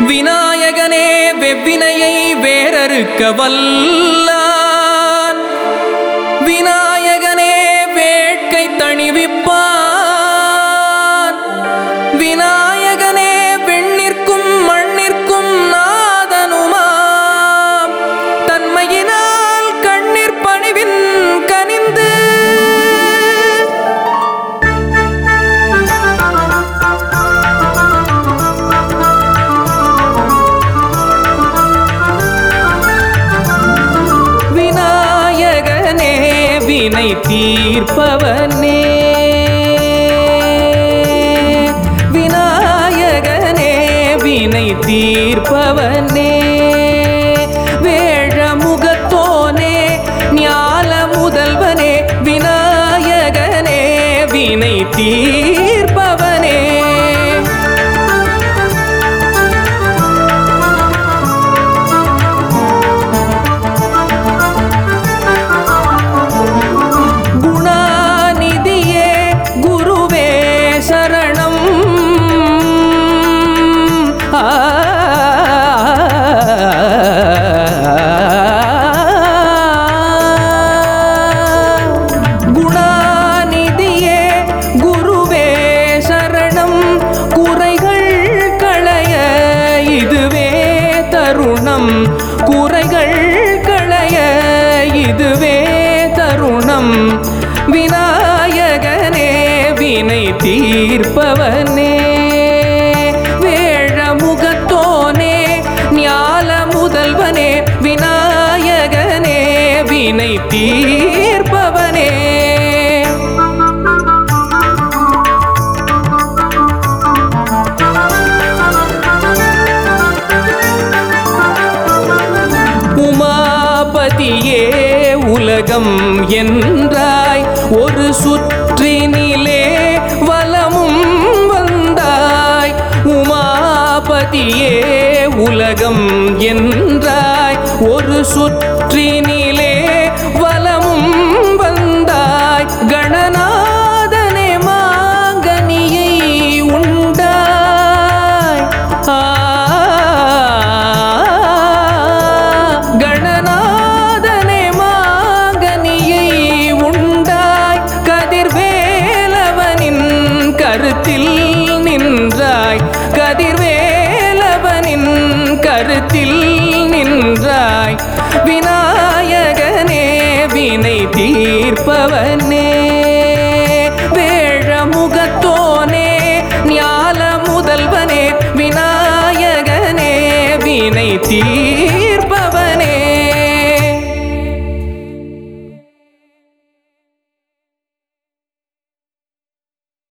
விநாயகனே வெவ்வினையை வேறறுக்க வல்லான் விநாயகனே வேட்கை தணிவிப்பான் விநாயகனே வெண்ணிற்கும் மண்ணிற்கும் நாதனுமாம் தன்மையினால் கண்ணீர் பணிவின் கனிந்து விநாயகனே வினை தீர்ப்பவனே விநாயகனே வினை தீர்ப்பவனே வேழமுகத்தோனே ஞால முதல்வனே விநாயகனே வினை தீர்ப்பவனே குணாநிதியே குருவே சரணம் ஆ குணாநிதியே குருவே சரணம் குறைகள் களைய இதுவே தருணம் குறைகள் களைய இதுவே தருணம் விநாயகனே வினை தீர்ப்பவனே வேழமுகத்தோனே ஞால முதல்வனே விநாயகனே வினை தீர்ப்பவனே உமாபதியே உலகம் என்றாய் ஒரு சுற்றினிலே வலமும் வந்தாய் உமாபதியே உலகம் என்றாய் ஒரு சுற்றினிலே வலமும் வந்தாய் கணநாதனே மாங்கனியை உண்டாய் ஆ கணநாதனே மாங்கனியை உண்டாய் கதிர்வேலவனின் கருத்தில் நின்றாய் கதிர்வேலவனின் கருத்தில் நின்றாய் விநாயகனே வினை தீர்ப்பவனே வேழமுகத்தோனே